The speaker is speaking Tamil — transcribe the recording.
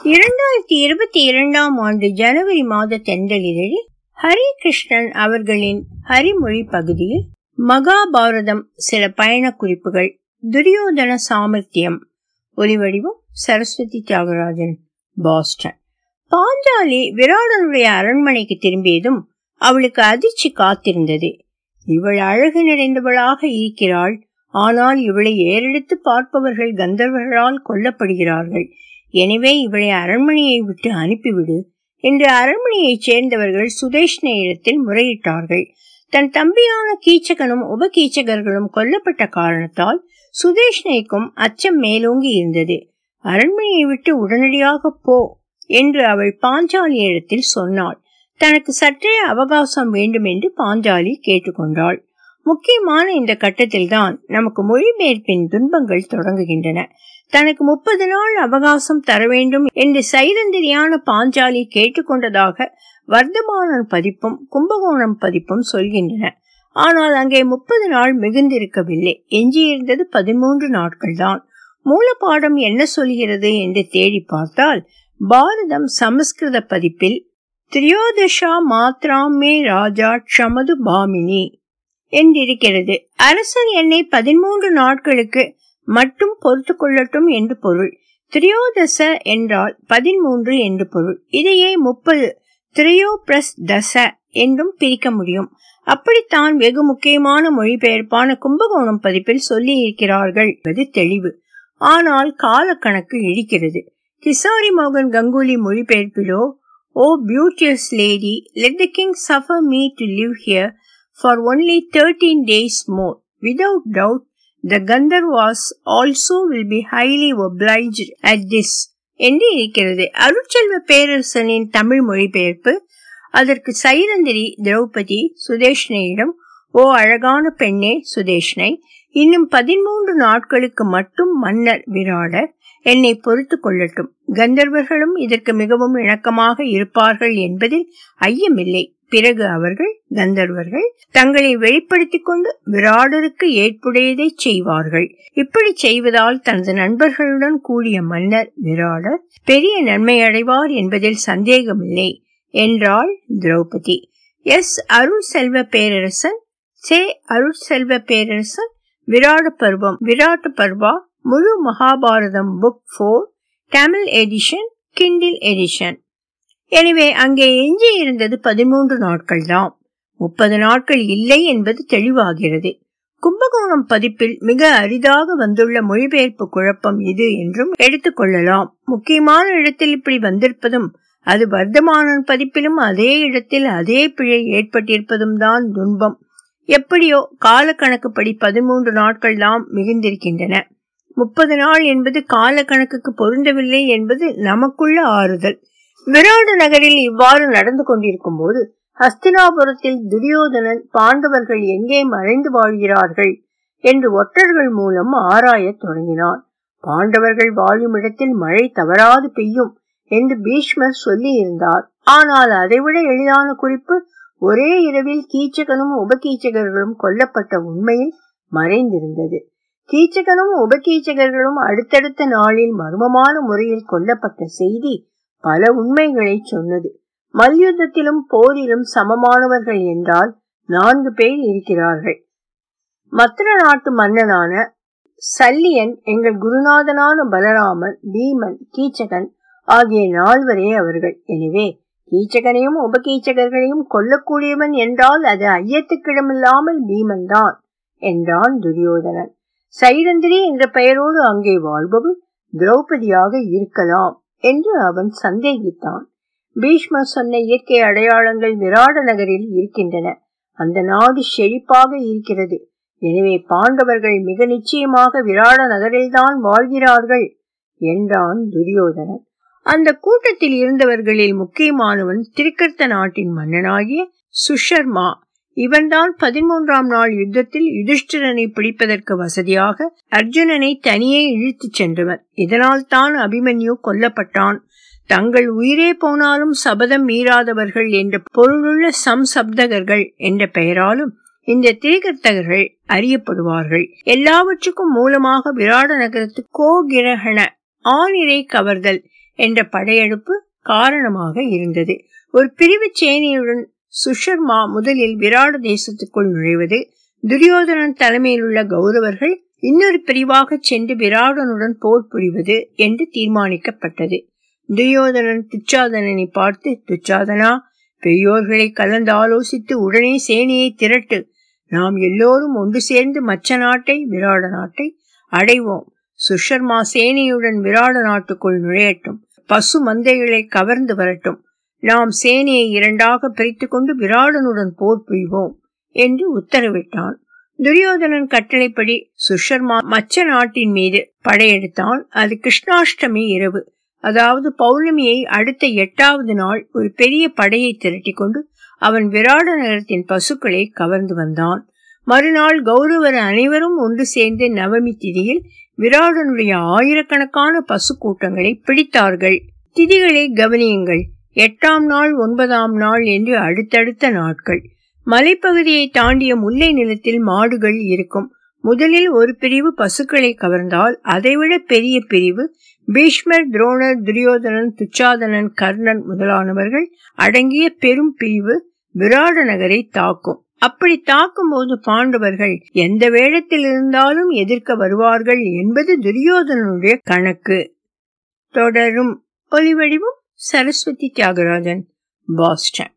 இரண்டாயிரத்தி இருபத்தி இரண்டாம் ஆண்டு ஜனவரி மாத தெண்டலிதழில் ஹரி கிருஷ்ணன் அவர்களின் ஹரிமொழி பகுதியில் மகாபாரதம் சில பயண குறிப்புகள் துரியோதன சாமர்த்தியம் ஒலிவடிவம் சரஸ்வதி தியாகராஜன் பாஸ்டன் பாஞ்சாலி விராடனுடைய அரண்மனைக்கு திரும்பியதும் அவளுக்கு அதிர்ச்சி காத்திருந்தது இவள் அழகு நிறைந்தவளாக இருக்கிறாள் ஆனால் இவளை ஏறெடுத்து பார்ப்பவர்கள் கந்தர்வர்களால் கொல்லப்படுகிறார்கள் எனவே இவளை அரண்மனையை விட்டு அனுப்பிவிடு என்று அரண்மனையைச் சேர்ந்தவர்கள் சுதேஷ்ண இடத்தில் முறையிட்டார்கள் தன் தம்பியான கீச்சகனும் உபகீச்சகர்களும் கொல்லப்பட்ட காரணத்தால் சுதேஷ்ணைக்கும் அச்சம் மேலோங்கி இருந்தது அரண்மனையை விட்டு உடனடியாக போ என்று அவள் பாஞ்சாலி இடத்தில் சொன்னாள் தனக்கு சற்றே அவகாசம் வேண்டும் என்று பாஞ்சாலி கேட்டுக்கொண்டாள் முக்கியமான இந்த கட்டத்தில்தான் நமக்கு மொழிபெயர்ப்பின் துன்பங்கள் தொடங்குகின்றன தனக்கு முப்பது நாள் அவகாசம் தர வேண்டும் என்று சைரந்திரியான பாஞ்சாலி கேட்டுக்கொண்டதாக வர்த்தமானன் பதிப்பும் கும்பகோணம் பதிப்பும் சொல்கின்றன ஆனால் அங்கே முப்பது நாள் மிகுந்திருக்கவில்லை எஞ்சியிருந்தது பதிமூன்று நாட்கள் தான் மூலப்பாடம் என்ன சொல்கிறது என்று தேடி பார்த்தால் பாரதம் சமஸ்கிருத பதிப்பில் திரியோதஷா மாத்ராம் மே ராஜா க்ஷமது பாமினி என்றிருக்கிறது அரசர் என்னை பதிமூன்று நாட்களுக்கு மட்டும் பொறுத்து கொள்ளட்டும் என்று பொருள் திரியோதச என்றால் பதிமூன்று என்று பொருள் இதையே முப்பது திரியோ பிளஸ் தச என்றும் பிரிக்க முடியும் அப்படித்தான் வெகு முக்கியமான மொழிபெயர்ப்பான கும்பகோணம் பதிப்பில் சொல்லி இருக்கிறார்கள் என்பது தெளிவு ஆனால் காலக்கணக்கு இடிக்கிறது கிசாரி மோகன் கங்குலி மொழிபெயர்ப்பிலோ O beauteous lady let the king suffer me to live here for only 13 days more. Without doubt, the Gandharvas also will be highly obliged at this. என்று இருக்கிறது அருட்செல்வ பேரரசனின் தமிழ் மொழிபெயர்ப்பு அதற்கு சைரந்திரி திரௌபதி சுதேஷ்ணையிடம் ஓ அழகான பெண்ணே சுதேஷ்ணை இன்னும் பதிமூன்று நாட்களுக்கு மட்டும் மன்னர் விராடர் என்னை பொறுத்து கொள்ளட்டும் கந்தர்வர்களும் இதற்கு மிகவும் இணக்கமாக இருப்பார்கள் என்பதில் ஐயமில்லை பிறகு அவர்கள் கந்தர்வர்கள் தங்களை வெளிப்படுத்திக் கொண்டு விராடருக்கு ஏற்புடையதை செய்வார்கள் இப்படி செய்வதால் தனது நண்பர்களுடன் கூடிய மன்னர் விராடர் பெரிய நன்மை அடைவார் என்பதில் சந்தேகமில்லை என்றாள் திரௌபதி எஸ் அருள் செல்வ பேரரசன் சே அருள் செல்வ பேரரசன் விராட பருவம் விராட்ட பர்வா முழு Mahabharatham book four Tamil edition Kindle edition எனவே அங்கே எஞ்சி இருந்தது பதிமூன்று நாட்கள் தான் முப்பது நாட்கள் இல்லை என்பது தெளிவாகிறது கும்பகோணம் பதிப்பில் மிக அரிதாக வந்துள்ள மொழிபெயர்ப்பு குழப்பம் இது என்றும் எடுத்துக்கொள்ளலாம் முக்கியமான இடத்தில் இப்படி வந்திருப்பதும் அது வர்த்தமானன் பதிப்பிலும் அதே இடத்தில் அதே பிழை ஏற்பட்டிருப்பதும் தான் துன்பம் எப்படியோ காலக்கணக்குப்படி பதிமூன்று நாட்கள் தான் மிகுந்திருக்கின்றன முப்பது நாள் என்பது காலக்கணக்குக்கு பொருந்தவில்லை என்பது நமக்குள்ள ஆறுதல் விராட நகரில் இவ்வாறு நடந்து கொண்டிருக்கும் போது ஹஸ்தினாபுரத்தில் துரியோதனன் பாண்டவர்கள் எங்கே மறைந்து வாழ்கிறார்கள் என்று ஒற்றர்கள் மூலம் ஆராயத் தொடங்கினார் பாண்டவர்கள் வாழும் இடத்தில் மழை தவறாது பெய்யும் என்று பீஷ்மர் சொல்லி இருந்தார் ஆனால் அதைவிட எளிதான குறிப்பு ஒரே இரவில் கீச்சகனும் உபகீச்சகர்களும் கொல்லப்பட்ட உண்மையில் மறைந்திருந்தது கீச்சகனும் உபகீச்சகர்களும் அடுத்தடுத்த நாளில் மர்மமான முறையில் கொல்லப்பட்ட செய்தி பல உண்மைகளை சொன்னது மல்யுத்தத்திலும் போரிலும் சமமானவர்கள் என்றால் நான்கு பேர் இருக்கிறார்கள் மத்திர நாட்டு மன்னனான சல்லியன் எங்கள் குருநாதனான பலராமன் பீமன் கீச்சகன் ஆகிய நால்வரே அவர்கள் எனவே கீச்சகனையும் உபகீச்சகர்களையும் கொல்லக்கூடியவன் என்றால் அது ஐயத்துக்கிடமில்லாமல் பீமன் தான் என்றான் துரியோதனன் சைரந்திரி என்ற பெயரோடு அங்கே வாழ்பவள் திரௌபதியாக இருக்கலாம் என்று அவன் சந்தேகித்தான் பீஷ்மர் சொன்ன இயற்கை அடையாளங்கள் விராட நகரில் இருக்கின்றன அந்த நாடு செழிப்பாக இருக்கிறது எனவே பாண்டவர்கள் மிக நிச்சயமாக விராட நகரில்தான் வாழ்கிறார்கள் என்றான் துரியோதனன் அந்த கூட்டத்தில் இருந்தவர்களில் முக்கியமானவன் திருக்கர்த்த நாட்டின் மன்னனாகிய சுஷர்மா இவன்தான் பதிமூன்றாம் நாள் யுத்தத்தில் யுதிஷ்டிரனை பிடிப்பதற்கு வசதியாக அர்ஜுனனை தனியே இழுத்துச் சென்றவன் இதனால் தான் அபிமன்யு கொல்லப்பட்டான் தங்கள் உயிரே போனாலும் சபதம் மீறாதவர்கள் என்ற பொருளுள்ள சம்சப்தகர்கள் என்ற பெயராலும் இந்த திரிகர்த்தகர்கள் அறியப்படுவார்கள் எல்லாவற்றுக்கும் மூலமாக விராட நகரத்து கோகிரகண ஆனிரை கவர்தல் என்ற படையெடுப்பு காரணமாக இருந்தது ஒரு பிரிவு சேனையுடன் சுஷர்மா முதலில் விராட தேசத்துக்குள் நுழைவது துரியோதனன் தலைமையில் உள்ள கௌரவர்கள் இன்னொரு பிரிவாக சென்று விராடனுடன் போர் புரிவது என்று தீர்மானிக்கப்பட்டது துரியோதனன் துச்சாதனனை பார்த்து துச்சாதனா பெரியோர்களை கலந்து ஆலோசித்து உடனே சேனையை திரட்டு நாம் எல்லோரும் ஒன்று சேர்ந்து மச்ச நாட்டை விராட நாட்டை அடைவோம் சுஷர்மா சேனையுடன் விராட நாட்டுக்குள் நுழையட்டும் பசு மந்தைகளை கவர்ந்து வரட்டும் நாம் சேனையை இரண்டாக பிரித்து கொண்டு விராடனுடன் போர் புரிவோம் என்று உத்தரவிட்டான் துரியோதனன் கட்டளைப்படி சுஷர்மா மச்ச நாட்டின் மீது படையெடுத்தான் அது கிருஷ்ணாஷ்டமி இரவு அதாவது பௌர்ணமியை அடுத்த எட்டாவது நாள் ஒரு பெரிய படையை திரட்டி கொண்டு அவன் விராட நகரத்தின் பசுக்களை கவர்ந்து வந்தான் மறுநாள் கௌரவர் அனைவரும் ஒன்று சேர்ந்து நவமி திதியில் விராடனுடைய ஆயிரக்கணக்கான பசு கூட்டங்களை பிடித்தார்கள் திதிகளை கவனியுங்கள் எட்டாம் நாள் ஒன்பதாம் நாள் என்று அடுத்தடுத்த நாட்கள் மலைப்பகுதியை தாண்டிய முல்லை நிலத்தில் மாடுகள் இருக்கும் முதலில் ஒரு பிரிவு பசுக்களை கவர்ந்தால் அதைவிட பெரிய பிரிவு பீஷ்மர் துரோணர் துரியோதனன் துச்சாதனன் கர்ணன் முதலானவர்கள் அடங்கிய பெரும் பிரிவு விராட நகரை தாக்கும் அப்படி தாக்கும் போது பாண்டவர்கள் எந்த வேடத்தில் இருந்தாலும் எதிர்க்க வருவார்கள் என்பது துரியோதனனுடைய கணக்கு தொடரும் ஒலிவடிவும் சரஸ்வதி தியாகராஜன் பாஸ்டன்